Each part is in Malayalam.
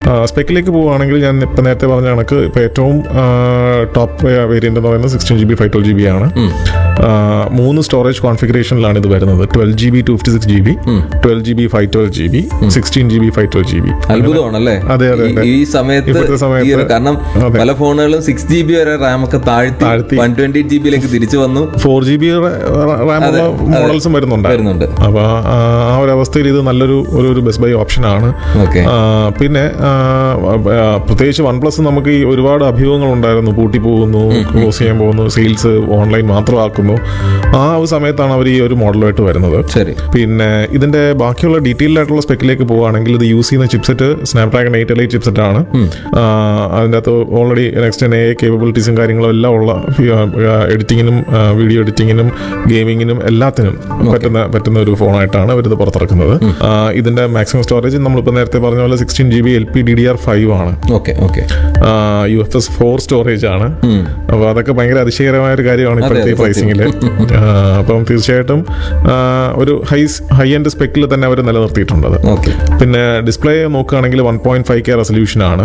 സ്പെക്കിലേക്ക് പോവുകയാണെങ്കിൽ ഞാൻ ഇപ്പം നേരത്തെ പറഞ്ഞ കണക്ക് ഇപ്പോൾ ഏറ്റവും ടോപ്പ് വേരിയൻ്റ് എന്ന് പറയുന്നത് sixteen G B five twelve G B ആണ് ആ, മൂന്ന് സ്റ്റോറേജ് കോൺഫിഗറേഷനിലാണ് ഇത് വരുന്നത് twelve G B two fifty six G B twelve G B five twelve G B sixteen G B five twelve G B അത്ഭുതമാണല്ലേ അതെ, അതെ, ഈ- അതെ. ഈ സമയത്ത് ഇപ്പോഴത്തെ സമയത്ത് ഈ ഒരു- കാരണം അതെ. പല ഫോണുകളും സിക്സ് ജി ബി വരെ റാം ഒക്കെ താഴ്ത്തി താഴ്ത്തി. വൺ ട്വന്റി ജി ബിയിലേക്ക് തിരിച്ചു വന്നു ഫോർ ജി ബി റാമുള്ള മോഡൽസും വരുന്നുണ്ട് വരുന്നുണ്ട് അപ്പോൾ ആ ഒരു അവസ്ഥയിൽ ഇത് നല്ലൊരു ഒരു ഒരു ബെസ്റ്റ് ബൈ ഓപ്ഷൻ ആണ് ഓക്കെ ആ, പിന്നെ ആ, ആ, പ്രത്യേകിച്ച് വൺ പ്ലസ് നമുക്ക് ഈ ഒരുപാട് അഭ്യൂഹങ്ങൾ ഉണ്ടായിരുന്നു പൂട്ടി പോകുന്നു ക്ലോസ് ചെയ്യാൻ പോകുന്നു സെയിൽസ് ഓൺലൈൻ മാത്രമാക്കുന്നു ആ ഒരു സമയത്താണ് അവർ ഈ ഒരു മോഡലുമായിട്ട് വരുന്നത് ശരി പിന്നെ ഇതിന്റെ ബാക്കിയുള്ള ഡീറ്റെയിൽഡ് ആയിട്ടുള്ള സ്പെക്കിലേക്ക് പോവുകയാണെങ്കിൽ ഇത് യൂസ് ചെയ്യുന്ന chipset Snapdragon eight L chipset ആണ് ആ, അതിൻ്റെ അകത്ത് ഓൾറെഡി നെക്സ്റ്റ് എ കേപ്പബിലിറ്റീസും കാര്യങ്ങളും എല്ലാം ഉള്ള എഡിറ്റിങ്ങിനും വീഡിയോ എഡിറ്റിങ്ങിനും ഗെയിമിങ്ങിനും എല്ലാത്തിനും പറ്റുന്ന പറ്റുന്ന ഒരു ഫോണായിട്ടാണ് അവരിത് പുറത്തിറക്കുന്നത് ആ, ഇതിന്റെ മാക്സിമം സ്റ്റോറേജ് നമ്മളിപ്പോൾ നേരത്തെ പറഞ്ഞ പോലെ sixteen G B L P D D R five ആണ് okay okay U F S four storage ആണ് അപ്പോൾ അതൊക്കെ ഭയങ്കര അതിശയകരമായ ഒരു കാര്യമാണ് ഇപ്പോഴത്തെ അതെ, പ്രൈസിങ്ങിൽ അപ്പം തീർച്ചയായിട്ടും ആ, ഒരു ഹൈ ഹൈ എൻഡ് സ്പെക്കിൽ തന്നെ അവർ നിലനിർത്തിയിട്ടുണ്ട് അത്. ഓക്കെ പിന്നെ ഡിസ്പ്ലേ നോക്കുകയാണെങ്കിൽ one point five K resolution ആണ്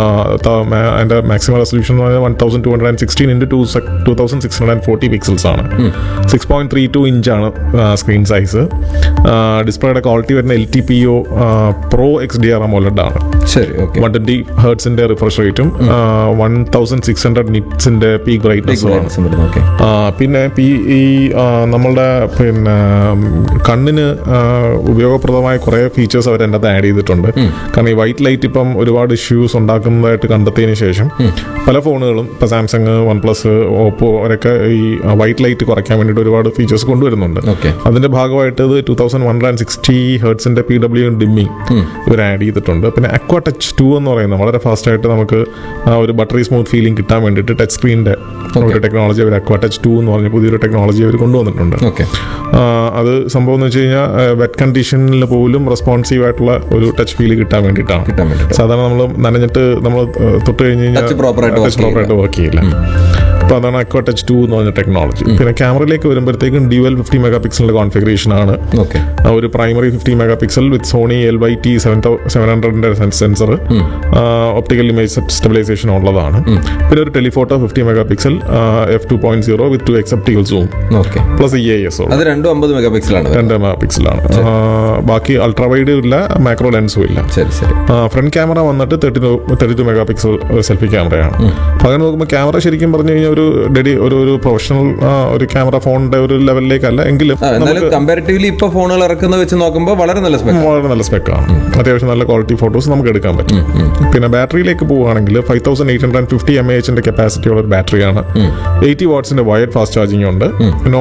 അതിന്റെ മാക്സിമം റെസൊല്യൂഷൻ എന്ന് പറഞ്ഞാൽ one thousand two hundred and sixteen into two two thousand six hundred and forty pixels ആണ് six point three two inch ആണ് സ്ക്രീൻ സൈസ് ഡിസ്പ്ലേയുടെ ക്വാളിറ്റി വരുന്ന L T P O pro X D R AMOLED ആണ് ശരി ഓക്കെ വൺ ട്വന്റി ഹേർട്സിന്റെ റിഫ്രഷ് റേറ്റും വൺ തൗസൻഡ് സിക്സ് ഹൺഡ്രഡ് നിറ്റ്സിന്റെ പീക്ക് ബ്രൈറ്റ്നസ്സും ആണ് ഓക്കെ ആ, പിന്നെ പി- ഈ ആ, നമ്മളുടെ പിന്നെ ഉം, കണ്ണിന് ആ, ഉപയോഗപ്രദമായ കുറേ ഫീച്ചേഴ്സ് അവർ എൻ്റെ ആഡ് ചെയ്തിട്ടുണ്ട് കാരണം ഈ വൈറ്റ് ലൈറ്റ് ഇപ്പം ഒരുപാട് ഇഷ്യൂസ് ഉണ്ടാക്കുന്നതായിട്ട് കണ്ടെത്തിയതിന് ശേഷം പല ഫോണുകളും ഇപ്പം സാംസങ് വൺ പ്ലസ് ഓപ്പോ അവരൊക്കെ ഈ വൈറ്റ് ലൈറ്റ് കുറയ്ക്കാൻ വേണ്ടിയിട്ട് ഒരുപാട് ഫീച്ചേഴ്സ് കൊണ്ടുവരുന്നുണ്ട് ഓക്കെ അതിന്റെ ഭാഗമായിട്ട് ഇത് two thousand one and sixty ഹേർട്സിന്റെ പി ഡബ്ല്യു ഡിമ്മിങ് ഇവർ ആഡ് ചെയ്തിട്ടുണ്ട് പിന്നെ അക്വ ടച്ച് ടു എന്ന് പറയുന്നത് വളരെ ഫാസ്റ്റ് ആയിട്ട് നമുക്ക് ആ ഒരു ബട്ടറി സ്മൂത്ത് ഫീലിംഗ് കിട്ടാൻ വേണ്ടിയിട്ട് ടച്ച് സ്ക്രീനിന്റെ ഒരു ടെക്നോളജി അവർ അക്വ ടച്ച് ടു എന്ന് പറഞ്ഞ പുതിയൊരു ടെക്നോളജി അവർ കൊണ്ടുവന്നിട്ടുണ്ട് ഓക്കെ ആ, അത് സംഭവം എന്ന് വെച്ച് കഴിഞ്ഞാൽ വെറ്റ് കണ്ടീഷനിൽ പോലും റെസ്പോൺസീവ് ആയിട്ടുള്ള ഒരു ടച്ച് ഫീൽ കിട്ടാൻ വേണ്ടിയിട്ടാണ് കിട്ടാൻ വേണ്ടിട്ട് സാധാരണ നമ്മൾ നനഞ്ഞിട്ട് നമ്മൾ തൊട്ട് കഴിഞ്ഞ് കഴിഞ്ഞാൽ Touch proper ആയിട്ട് work ടച്ച് പ്രോപ്പറായിട്ട് വർക്ക് ചെയ്യില്ല അപ്പോൾ അതാണ് അക്വ ടച്ച് ടു എന്ന് പറഞ്ഞ ടെക്നോളജി പിന്നെ ക്യാമറയിലേക്ക് വരുമ്പോഴത്തേക്കും ഡ്യുവൽ ഫിഫ്റ്റി മെഗാ പിക്സലിന്റെ കോൺഫിഗറേഷൻ ആണ് ഓക്കെ ആ ഒരു primary fifty mega pixel with Sony L Y T seven seven ഹൺഡ്രഡിന്റെ സെൻസർ ഒപ്റ്റിക്കൽ ഇമേജ് സ്റ്റെബിലൈസേഷൻ ഉള്ളതാണ് പിന്നെ ഒരു telephoto fifty mega pixel F two point zero with two x optical zoom okay plus E I S ഉള്ളു അത് രണ്ടും അമ്പത് മെഗാ പിക്സലാണ് രണ്ട് മെഗാ പിക്സലാണ് ബാക്കി അൾട്രാ വൈഡ് ഇല്ല മാക്രോ ലെൻസും ഇല്ല ശരി ശരി ഫ്രണ്ട് ക്യാമറ വന്നിട്ട് thirty two thirty two mega pixel selfie ക്യാമറയാണ് അപ്പോൾ അങ്ങനെ നോക്കുമ്പോൾ ക്യാമറ ശരിക്കും പറഞ്ഞു കഴിഞ്ഞാൽ ഒരു ഡെഡി ഒരു ഒരു പ്രൊഫഷണൽ ഒരു ക്യാമറ ഫോണിന്റെ ഒരു ലെവലിലേക്കല്ല എങ്കിലും ആ, എന്നാലും കമ്പാരിറ്റീവ്ലി ഇപ്പൊ ഫോണുകൾ ഇറക്കുന്നത് വെച്ച് നോക്കുമ്പോൾ വളരെ നല്ല സ്പെക് വളരെ നല്ല സ്പെക്കാണ് അത്യാവശ്യം നല്ല ക്വാളിറ്റി ഫോട്ടോസ് നമുക്ക് എടുക്കാൻ പറ്റും പിന്നെ ബാറ്ററിയിലേക്ക് പോവുകയാണെങ്കിൽ five thousand eight hundred fifty M എച്ചിന്റെ കപ്പാസിറ്റി ഉള്ള ഒരു ബാറ്ററിയാണ് എയ്റ്റി വാട്ട്സിന്റെ വയർഡ് ഫാസ്റ്റ് ചാർജിങ് ഉണ്ട് no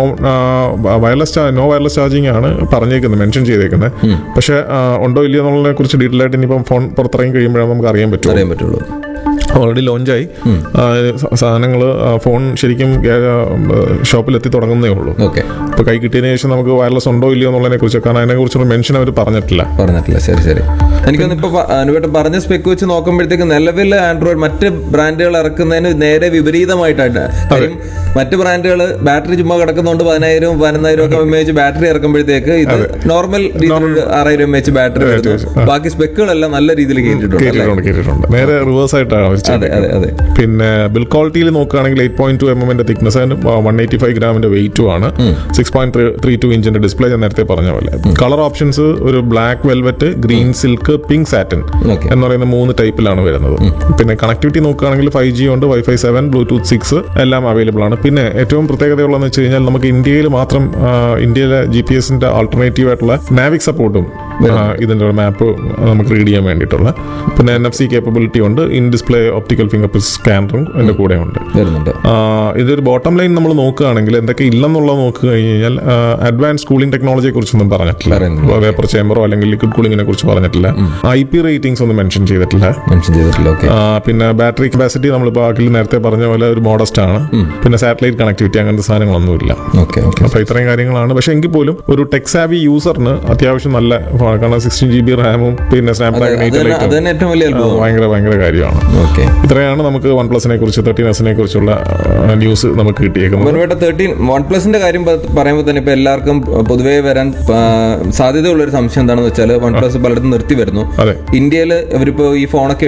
wireless no wireless charging ആണ് പറഞ്ഞേക്കുന്നത് മെൻഷൻ ചെയ്തേക്കുന്നത് പക്ഷേ ആ, ഉണ്ടോ ഇല്ലയോ എന്നുള്ളതിനെ കുറിച്ച് ഡീറ്റെയിൽ ആയിട്ട് ഇനിയിപ്പം ഫോൺ പുറത്തിറങ്ങി കഴിയുമ്പോഴാണ് നമുക്ക് അറിയാൻ പറ്റും അറിയാൻ പറ്റുള്ളൂ ഓൾറെഡി ലോഞ്ചായി സാധനങ്ങൾ ഫോൺ ശരിക്കും ഷോപ്പിൽ എത്തി തുടങ്ങുന്നേ ഉള്ളൂ ഓക്കെ ഇപ്പോൾ കൈ കിട്ടിയതിന് ശേഷം നമുക്ക് വയർലെസ് ഉണ്ടോ ഇല്ലയോ എന്നുള്ളതിനെ കുറിച്ച് കാരണം അതിനെ കുറിച്ചുള്ള മെൻഷൻ അവർ പറഞ്ഞിട്ടില്ല പറഞ്ഞിട്ടില്ല ശരി ശരി എനിക്കൊന്ന് ഇപ്പൊ അനുവേട്ടൻ പറഞ്ഞ സ്പെക്ക് വെച്ച് നോക്കുമ്പോഴത്തേക്ക് നിലവിൽ ആൻഡ്രോയിഡ് മറ്റ് ബ്രാൻഡുകൾ ഇറക്കുന്നതിന് നേരെ വിപരീതമായിട്ടാണ് കാര്യം മറ്റ് ബ്രാൻഡുകൾ ബാറ്ററി ചുമ്മാ കിടക്കുന്നതുകൊണ്ട് പതിനായിരം പതിനൊന്നായിരം ഒക്കെ എം എച്ച് ബാറ്ററി ഇറക്കുമ്പോഴത്തേക്ക് ഇത് നോർമൽ ആറായിരം എം എച്ച് ബാറ്ററി വരുന്നു ബാക്കി സ്പെക്കുകളെല്ലാം നല്ല രീതിയിൽ കേട്ടിട്ടുണ്ട് അല്ലേ? കേട്ടിട്ടുണ്ട് കേട്ടിട്ടുണ്ട് നേരെ റിവേഴ്സ് ആയിട്ടാണ് അവർ അതെ അതെ അതെ പിന്നെ ബിൽ ക്വാളിറ്റിയിൽ നോക്കുകയാണെങ്കിൽ എയ്റ്റ് പോയിന്റ് ടു എം എമ്മിന്റെ തിക്നെസ് വൺ എയ്റ്റി ഫൈവ് ഗ്രാമിന്റെ വെയിറ്റും ആണ് സിക്സ് പോയിന്റ് ത്രീ ടു ഇഞ്ചിന്റെ ഡിസ്പ്ലേ ഞാൻ നേരത്തെ പറഞ്ഞ പോലെ കളർ ഓപ്ഷൻസ് ഒരു black velvet green silk pink satin okay എന്ന് പറയുന്ന മൂന്ന് ടൈപ്പിലാണ് വരുന്നത് പിന്നെ കണക്ടിവിറ്റി നോക്കുകയാണെങ്കിൽ ഫൈവ് ജി ഉണ്ട് വൈഫൈ സെവൻ ബ്ലൂടൂത്ത് സിക്സ് എല്ലാം അവൈലബിൾ ആണ് പിന്നെ ഏറ്റവും പ്രത്യേകതയുള്ളതെന്ന് വെച്ച് കഴിഞ്ഞാൽ നമുക്ക് ഇന്ത്യയിൽ മാത്രം ആ, ഇന്ത്യയിലെ ജി പി എസിന്റെ ആൾട്ടർനേറ്റീവ് ആയിട്ടുള്ള നാവിക് സപ്പോർട്ടും ഇതിന്റെ മാപ്പ് നമുക്ക് റീഡ് ചെയ്യാൻ വേണ്ടിയിട്ടുള്ള പിന്നെ എൻ എഫ് സി കേപ്പബിലിറ്റി ഉണ്ട് in display optical fingerprint സ്കാനറും ഇതിന്റെ കൂടെ ഉണ്ട് വരുന്നുണ്ട് ആ, ഇതൊരു ബോട്ടം ലൈൻ നമ്മൾ നോക്കുകയാണെങ്കിൽ എന്തൊക്കെ ഇല്ലെന്നുള്ളത് നോക്കി കഴിഞ്ഞാൽ അഡ്വാൻസ് കൂളിംഗ് ടെക്നോളജിയെ കുറിച്ചൊന്നും പറഞ്ഞിട്ടില്ല പറയുന്നില്ല. വേപ്പർ ചേമ്പറോ അല്ലെങ്കിൽ ലിക്വിഡ് കൂളിങ്ങിനെ കുറിച്ച് പറഞ്ഞിട്ടില്ല ഐ പി റേറ്റിംഗ്സ് ഒന്നും മെൻഷൻ ചെയ്തിട്ടില്ല മെൻഷൻ ചെയ്തിട്ടില്ല ഓക്കെ ആ, പിന്നെ ബാറ്ററി കപ്പാസിറ്റി നമ്മൾ ബാക്കിൽ നേരത്തെ പറഞ്ഞ പോലെ ഒരു മോഡസ്റ്റ് ആണ് പിന്നെ സാറ്റലൈറ്റ് കണക്ടിവിറ്റി അങ്ങനത്തെ സാധനങ്ങളൊന്നുമില്ല ഓക്കെ ഓക്കെ അപ്പൊ ഇത്രയും കാര്യങ്ങളാണ് പക്ഷെ എങ്കിൽ പോലും ഒരു ടെക്സാവി യൂസറിന് അത്യാവശ്യം നല്ല ഫോൺ കാരണം സിക്സ്റ്റീൻ ജി ബി റാമും പിന്നെ സ്നാപ്ഡ്രാഗൺ അത് എയ്റ്റ് തന്നെ അത് തന്നെ ഏറ്റവും വലിയ അത്ഭുതം ഭയങ്കര ഭയങ്കര കാര്യമാണ് ഓക്കെ ഇത്രയാണ് നമുക്ക് വൺ പ്ലസിനെ കുറിച്ച് തേർട്ടീൻ എസിനെ കുറിച്ചുള്ള ന്യൂസ് നമുക്ക് കിട്ടിയേക്കുന്നത് ഒരുപാട് തേർട്ടീൻ വൺ പ്ലസിന്റെ കാര്യം പ- പറയുമ്പോൾ തന്നെ ഇപ്പൊ എല്ലാവർക്കും പൊതുവേ വരാൻ ആ, സാധ്യതയുള്ള ഒരു സംശയം എന്താണെന്ന് വെച്ചാൽ വൺ പ്ലസ് പലയിടത്തും നിർത്തി വരുന്നു അതെ ഇന്ത്യയിൽ ഇവരിപ്പോ ഈ ഫോണൊക്കെ